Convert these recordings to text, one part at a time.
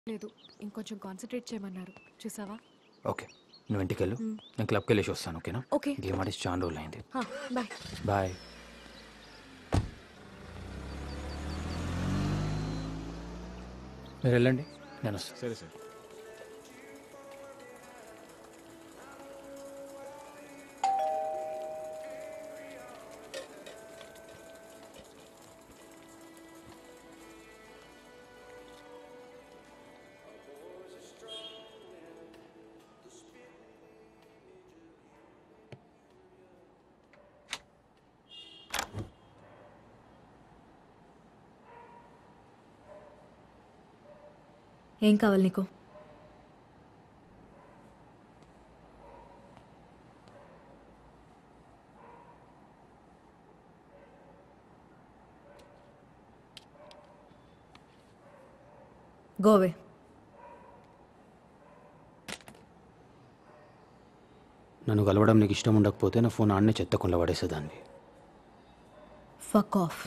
లేదు ఇంకొంచెం కాన్సన్ట్రేట్ చేయమన్నారు చూసావా ఓకే నువ్వు ఇంటికి వెళ్ళు నేను క్లబ్కి వెళ్ళేసి వస్తాను ఓకేనా ఓకే గేమ్ ఆడేసి చాలా రోజులు అయింది బాయ్ బాయ్ మీరు వెళ్ళండి నేను వస్తాను సరే సార్ ఏం కావాలి నీకు గోవే నన్ను కలవడం నీకు ఇష్టం ఉండకపోతే నా ఫోన్ ఆడనే చెత్తకుండా పడేసేదాన్ని fuck off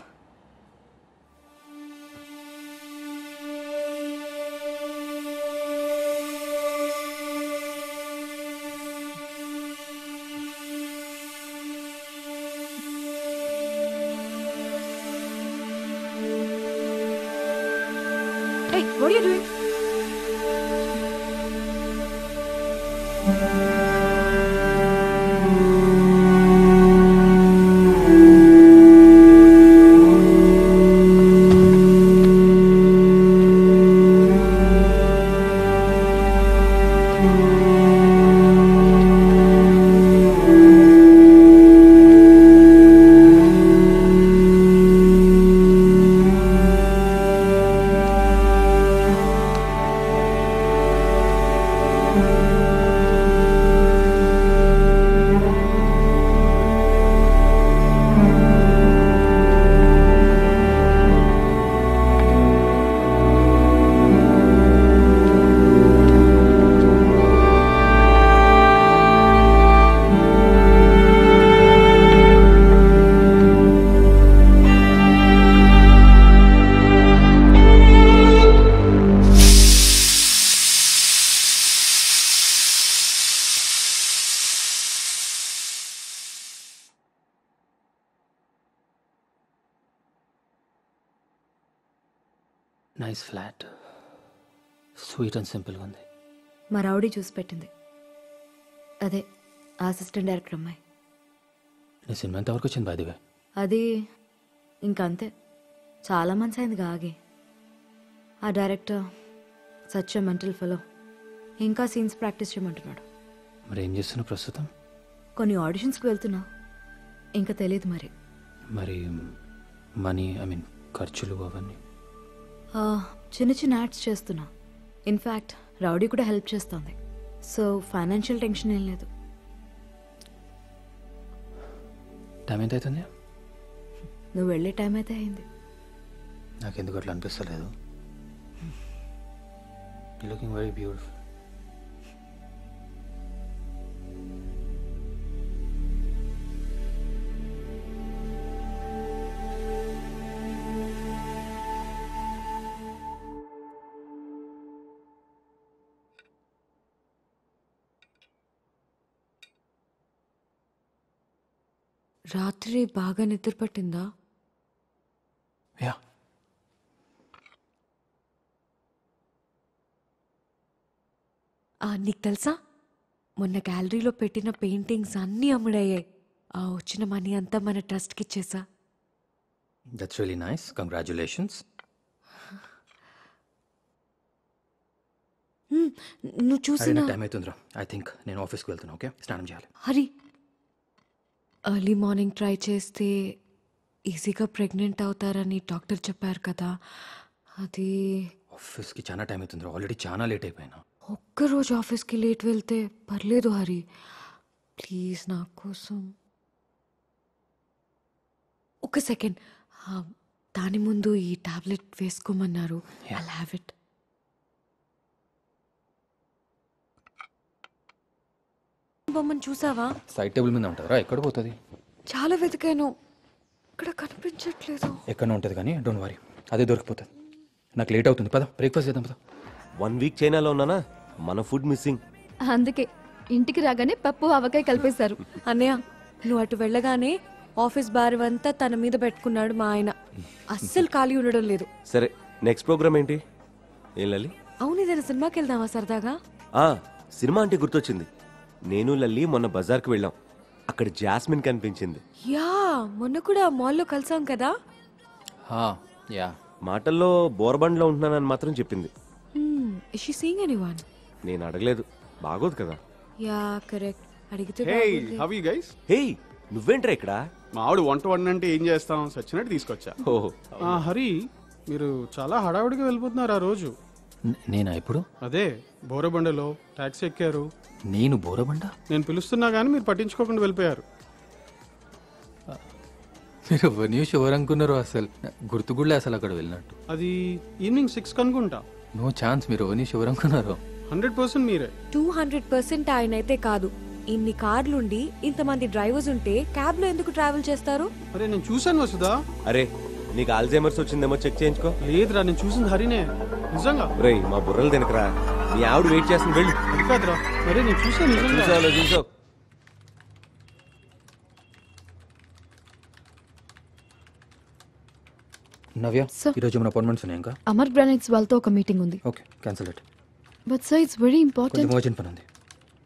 Hey, what are you doing? Nice flat sweet and సింపుల్గా ఉంది మా రౌడీ చూసి పెట్టింది అదే అసిస్టెంట్ డైరెక్టర్ అమ్మాయి నీ సినిమా ఎంతవరకు వచ్చింది బాదివే అది ఇంకంతే చాలా మంత్స్ అయింది ఆగి ఆ డైరెక్టర్ సచ్ మెంటల్ ఫెలో ఇంకా సీన్స్ ప్రాక్టీస్ చేయమంటున్నాడు మరి ఏం చేస్తున్నావు ప్రస్తుతం కొన్ని ఆడిషన్స్కి వెళ్తున్నా ఇంకా తెలియదు మరి మరి మనీ ఐ మీన్ ఖర్చులు అవన్నీ ఆ, చిన్న చిన్న యాడ్స్ చేస్తున్నా ఇన్ఫ్యాక్ట్ రౌడీ కూడా హెల్ప్ చేస్తుంది సో ఫైనాన్షియల్ టెన్షన్ ఏం లేదు టైం ఎంత అవుతుంది నువ్వు వెళ్ళే టైం అయితే అయింది నాకు ఎందుకు అట్లా అనిపిస్తలేదు లుకింగ్ వెరీ బ్యూటిఫుల్ రాత్రి బాగా నిద్ర పట్టిందా యా ఆ, నీకు తెలుసా మొన్న గ్యాలరీలో పెట్టిన పెయింటింగ్స్ అన్నీ అమ్ముడయ్యాయి ఆ వచ్చిన మనీ అంతా మన ట్రస్ట్కి ఇచ్చేసా that's really nice congratulations hmm, నువ్వు అరే చూసిన నాకు టైం అవుతుందిరా ఐ థింక్ నేను ఆఫీస్కి వెళ్తున్నా ఓకే స్నానం చేయాలి హరి ఎర్లీ మార్నింగ్ ట్రై చేస్తే ఈజీగా ప్రెగ్నెంట్ అవుతారని డాక్టర్ చెప్పారు కదా అది ఆఫీస్కి చాలా టైం అవుతుందిరా ఆల్రెడీ చాలా లేట్ అయిపోయినా ఒక్కరోజు ఆఫీస్కి లేట్ వెళ్తే పర్లేదు హరి ప్లీజ్ నా కోసం ఒక సెకండ్ దాని ముందు ఈ టాబ్లెట్ వేసుకోమన్నారు ఐ హ్యావ్ ఇట్ బొమ్మను చూసావా సైడ్ టేబుల్ మీద ఉంటుందిరా ఎక్కడ పోతుంది చాలా వెతికాను ఇక్కడ కనిపించట్లేదు ఎక్కడ ఉంటుంది కానీ డోంట్ వరీ అదే దొరికిపోతుంది నాకు లేట్ అవుతుంది పద బ్రేక్ఫాస్ట్ చేద్దాం పద వన్ వీక్ చైనాలో ఉన్నానా మన ఫుడ్ మిస్సింగ్ అందుకే ఇంటికి రాగానే పప్పు ఆవకాయ కలిపేశారు అన్నయ్య నువ్వు అటు వెళ్ళగానే ఆఫీస్ భారవంతా తన మీద పెట్టుకున్నాడు మా ఆయన అస్సలు ఖాళీ ఉండడం లేదు సరే నెక్స్ట్ ప్రోగ్రామ్ ఏంటి ఏం లల్లి అవును ఏదైనా సినిమాకి వెళ్దామా సరదాగా ఆ సినిమా అంటే గుర్తొచ్చింది నేను లల్లి మొన్న బజార్కి వెళ్ళాం అక్కడ జాస్మిన్ కనిపించింది యా మొన్న కూడా మాల్లో కలిసాం కదా యా మాటల్లో బోరబండ్లో ఉంటున్నానని మాత్రం చెప్పింది ఇస్ షీ సీయింగ్ ఎనీవన్ నేను అడగలేదు బాగోదు కదా యా కరెక్ట్ అడిగితే హే బాగుంది. హవ్ యూ గైస్ హేయ్ నువ్వేంట్రా ఇక్కడ మా ఆవిడ వంట వండంటే ఏం చేస్తాం సచ్చినట్టు తీసుకొచ్చా ఓహో ఆ, హరి మీరు చాలా హడావుడిగా వెళ్ళిపోతున్నారు ఆ రోజు నేనా ఇప్పుడు అదే బోరబండలో ట్యాక్సీ ఎక్కారు నేను బోరబండ నేను పిలుస్తున్నా కానీ మీరు పట్టించుకోకుండా వెళ్ళిపోయారు మీరు న్యూస్ ఎవరు అనుకున్నారు అసలు గుర్తుగుళ్ళే అసలు అక్కడ వెళ్ళినట్టు అది ఈవినింగ్ సిక్స్ కనుకుంటా నో ఛాన్స్ మీరు న్యూస్ ఎవరు అనుకున్నారు హండ్రెడ్ పర్సెంట్ మీరే టూ హండ్రెడ్ పర్సెంట్ ఆయన అయితే కాదు ఇన్ని కార్లుండి ఇంతమంది డ్రైవర్స్ ఉంటే క్యాబ్ లో ఎందుకు ట్రావెల్ చేస్తారు అరే నేను చూశాను వసుదా అరే నీకు ఆల్జైమర్స్ వచ్చిందేమో చెక్ చేయించుకో లేదురా నేను చూసింది హరినే నిజంగా రేయ్ మా బుర్రలు తినకరా మీ ఆవిడ వెయిట్ చేస్తుంది వెళ్ళు అది కాదురా మరే నేను చూశాను నిజంగా చూసావులో చూసావు నవ్య Sir. ఈరోజు మన అపాయింట్మెంట్స్ ఉన్నాయి ఇంకా అమర్ గ్రానైట్స్ వాళ్ళతో ఒక మీటింగ్ ఉంది okay cancel it but sir it's very కొంచెం ఇంపార్టెంట్ అర్జెంట్ పని ఉంది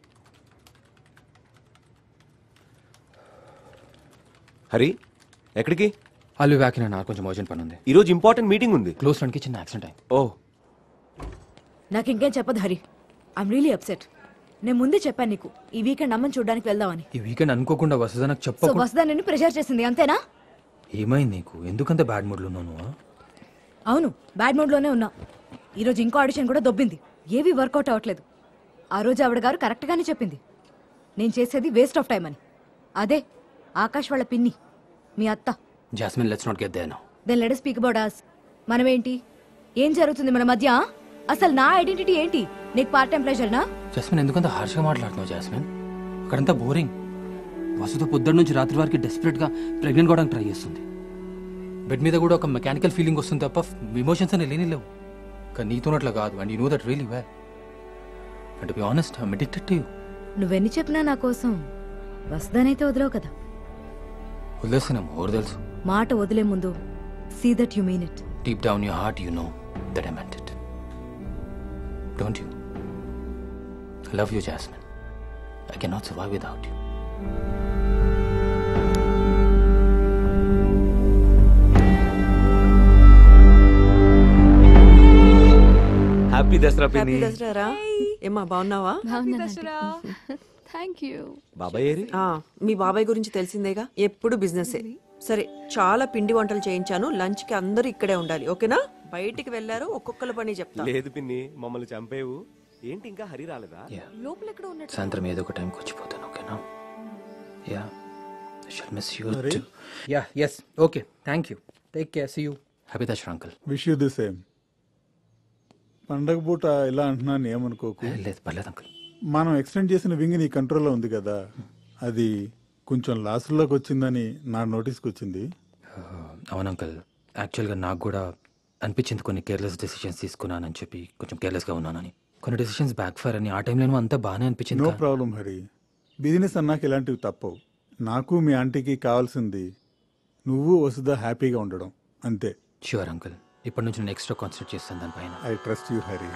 హరి ఎక్కడికి అల్లు బ్యాక్ నాకు కొంచెం అర్జెంట్ పని ఉంది ఈరోజు ఇంపార్టెంట్ మీటింగ్ ఉంది క్లోజ్ ఫ్రెండ్కి చిన్న యాక్సిడెంట్ అయింది ఓ నాకు ఇంకేం చెప్పదు హరి ఐమ్ రియలీ అప్సెట్ నేను ముందే చెప్పాను నీకు ఈ వీకెండ్ అమ్మని చూడడానికి వెళ్దామని ఈ వీకెండ్ అనుకోకుండా వస్తుందా నాకు సో చెప్పకుండా వసుదా నిన్ను ప్రెషర్ చేసింది అంతేనా ఏమైంది నీకు ఎందుకంత బ్యాడ్ మూడ్లో ఉన్నావు నువ్వు అవును బ్యాడ్ మూడ్లోనే ఉన్నా ఈరోజు ఇంకో ఆడిషన్ కూడా దొబ్బింది ఏవి వర్కౌట్ అవ్వట్లేదు ఆ రోజు ఆవిడ గారు కరెక్ట్గానే చెప్పింది నేను చేసేది వేస్ట్ ఆఫ్ టైం అని అదే ఆకాష్ వాళ్ళ పిన్ని మీ అత్త Jasmine let's not get they know then let speak about us మనమేంటి ఏం జరుగుతుంది మన మధ్య అసలు నా ఐడెంటిటీ ఏంటి నీకు పార్ట్ టైం ప్రెషర్నా జాస్మిన్ ఎందుకంత హార్ష్గా మాట్లాడుతున్నావు జాస్మిన్ అక్కడంతా బోరింగ్ వసుతో పొద్దున్న నుంచి రాత్రి వరకు డెస్పరేట్గా ప్రెగ్నెంట్ కావడానికి ట్రై చేస్తుంది బెడ్ మీద కూడా ఒక మెకానికల్ ఫీలింగ్ వస్తుంది తప్ప ఇమోషన్స్ అని లేని లేవు కానీ నీతోనట్లా కాదు and you know that really well and be honest I'm addicted to you నువ్వెన్ని చెప్పినా నా కోసం వస్తానైతే వదలవు కదా వదిలేస్తున్నాము ఎవరు తెలుసు మాట వదిలే ముందు see that you mean it deep down your heart you know that I meant it don't you I love you Jasmine I can not survive without you happy Dasara happy పిన్ని దసరా ఏమ్మా బాగున్నావా థ్యాంక్ యూ బాబాయ్ ఏరి ఆ, మీ బాబాయ్ గురించి తెలిసిందేగా ఎప్పుడు బిజినెసే సరే చాలా పిండి వంటలు చేయించాను లంచ్ కి అందరూ ఇక్కడే ఉండాలి ఓకేనా బయటికి వెళ్ళారు ఒక్కొక్కల పని చెప్తా లేదు పిన్ని మమ్మల్ని చంపేవు ఏంటి ఇంకా హరి రాలేదా లోపల ఎక్కడ ఉన్నట్టు సాయంత్రం ఏదో ఒక టైంకి వచ్చిపోతాను ఓకేనా yeah shall miss you yeah yes okay thank you take care see you happy Dasara uncle wish you the same పండగ పూట ఇలా అంటున్నాను ఏమనుకోకు లేదు పర్లేదు అంకుల్ మనం ఎక్స్టెండ్ చేసిన వింగ్ నీ కంట్రోల్లో ఉంది కదా అది కొంచెం లాస్లోకి వచ్చిందని నా నోటీస్కి వచ్చింది అవును అంకుల్ యాక్చువల్గా నాకు కూడా అనిపించింది కొన్ని కేర్లెస్ డెసిషన్స్ తీసుకున్నానని చెప్పి కొంచెం కేర్లెస్గా ఉన్నానని కొన్ని డెసిషన్స్ బ్యాక్ ఫైర్ అని ఆ టైంలో అంతా బాగానే అనిపించింది నో కా- ప్రాబ్లం హరి బిజినెస్ అన్నాక ఇలాంటివి తప్పవు నాకు మీ ఆంటీకి కావాల్సింది నువ్వు వసుదా హ్యాపీగా ఉండడం అంతే ష్యూర్ అంకుల్ ఇప్పటి నుంచి నేను ఎక్స్ట్రా కాన్సన్ట్రేట్ చేస్తాను దానిపైన I trust you Hari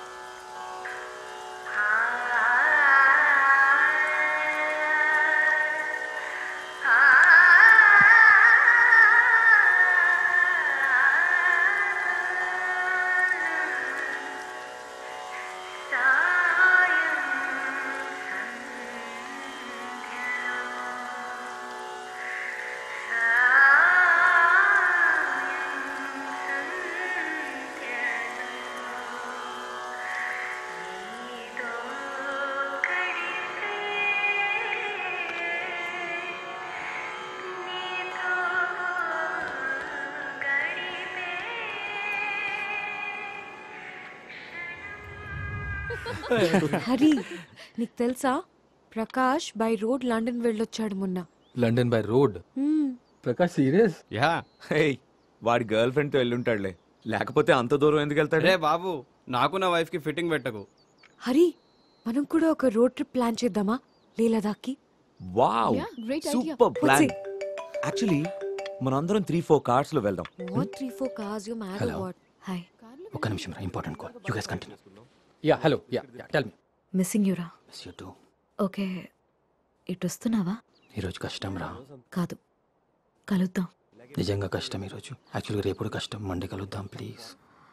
Hari నీకు తెలుసా ప్రకాష్ బై రోడ్ లండన్ వెళ్ళొచ్చాడు మొన్న లండన్ బై రోడ్ హ్మ్. ప్రకాష్ సీరియస్ యా హే వాడి గర్ల్ ఫ్రెండ్ తో వెళ్ళుంటాడులే లేకపోతే అంత దూరం ఎందుకు వెళ్తాడు రే బాబు నాకు నా వైఫ్కి ఫిట్టింగ్ పెట్టకు హరి మనం కూడా ఒక రోడ్ ట్రిప్ ప్లాన్ చేద్దామా లేలదాకి wow Yeah, great idea. Super plan it? Actually మనందరం త్రీ ఫోర్ కార్స్ లో వెళ్దాం what three four cars you mad Hello. What hi ఒక్క నిమిషం రా important call you guys continue yeah hello yeah yeah tell me missing యూరా miss you too okay ఇటు వస్తున్నావా ఈరోజు కష్టం రా కాదు కలుద్దాం నిజంగా కష్టం ఈరోజు యాక్చువల్గా రేపు కూడా కష్టం మండే కలుద్దాం please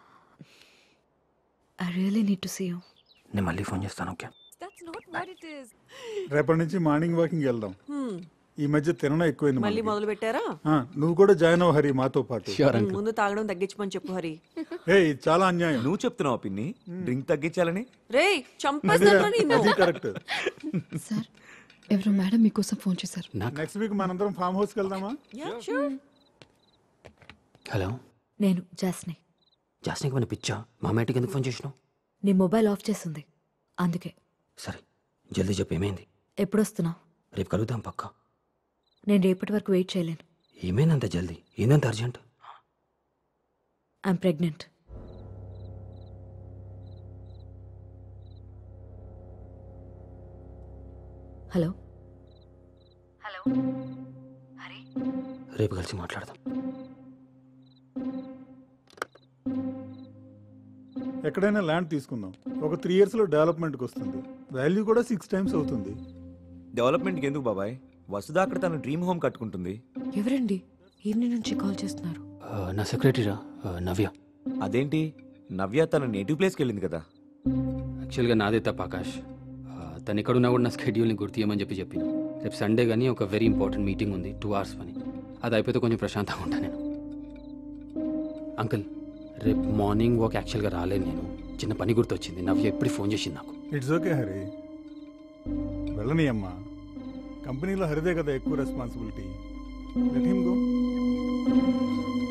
I really need to see you నేను మళ్ళీ ఫోన్ చేస్తాను okay that's not what it is రేపటి నుంచి మార్నింగ్ వాకింగ్ వెళ్దాం హ్మ్. ఈ మధ్య తినడం ఎక్కువైంది మళ్ళీ మనకి. మొదలు పెట్టారా ఆ, నువ్వు కూడా జాయిన్ అవ్వ హరి మాతో పాటు ష్యూర్ హ్మ్, ముందు తాగడం తగ్గించమని చెప్పు హరి ఏ ఇది చాలా అన్యాయం నువ్వు చెప్తున్నావు పిన్ని డ్రింక్ తగ్గించాలని రేయ్ అదిరా, చంపేస్తాను నిన్ను అది కరెక్ట్ సార్ ఎవరో మేడం మీకోసం ఫోన్ చేశారు నాకు నెక్స్ట్ వీక్ మనందరం ఫామ్ హౌస్కి వెళ్దామా Yeah, sure. హలో నేను జాస్ని జాస్నికి మన పిచ్చా మా మేటికి ఎందుకు ఫోన్ చేసినావు నీ మొబైల్ ఆఫ్ చేసింది అందుకే సరే జల్దీ చెప్పు ఏమైంది ఎప్పుడు వస్తున్నావు రేపు కలుద్దాం పక్కా నేను రేపటి వరకు వెయిట్ చేయలేను ఏమైందంత జల్దీ ఏందంత urgent I'm pregnant hello hello Hari రేపు కలిసి మాట్లాడదాం ఎక్కడైనా ల్యాండ్ తీసుకుందాం ఒక త్రీ ఇయర్స్లో డెవలప్మెంట్కి వస్తుంది వాల్యూ కూడా సిక్స్ టైమ్స్ అవుతుంది డెవలప్మెంట్కి ఎందుకు బాబాయ్ వసుదా అక్కడ తన డ్రీమ్ హోమ్ కట్టుకుంటుంది ఎవరండి ఈవినింగ్ నుంచి కాల్ చేస్తున్నారు ఆ, నా సెక్రటరీరా ఆ, నవ్య అదేంటి నవ్య తన నేటివ్ ప్లేస్కి వెళ్ళింది కదా యాక్చువల్గా నాదే తప్ప ఆకాష్ ఆ, తను ఎక్కడున్నా కూడా నా స్కెడ్యూల్ని గుర్తియమని చెప్పి చెప్పిన రేపు సండే కానీ ఒక వెరీ ఇంపార్టెంట్ మీటింగ్ ఉంది టూ అవర్స్ పని అది అయిపోతే కొంచెం ప్రశాంతంగా ఉంటాను నేను అంకుల్ రేపు మార్నింగ్ వాక్ యాక్చువల్గా రాలేను నేను చిన్న పని గుర్తొచ్చింది నవ్య ఎప్పుడు ఫోన్ చేసింది నాకు ఇట్స్ ఓకే హరి వెళ్ళని అమ్మా కంపెనీలో హరిదే కదా ఎక్కువ రెస్పాన్సిబిలిటీ లెట్ హిమ్ గో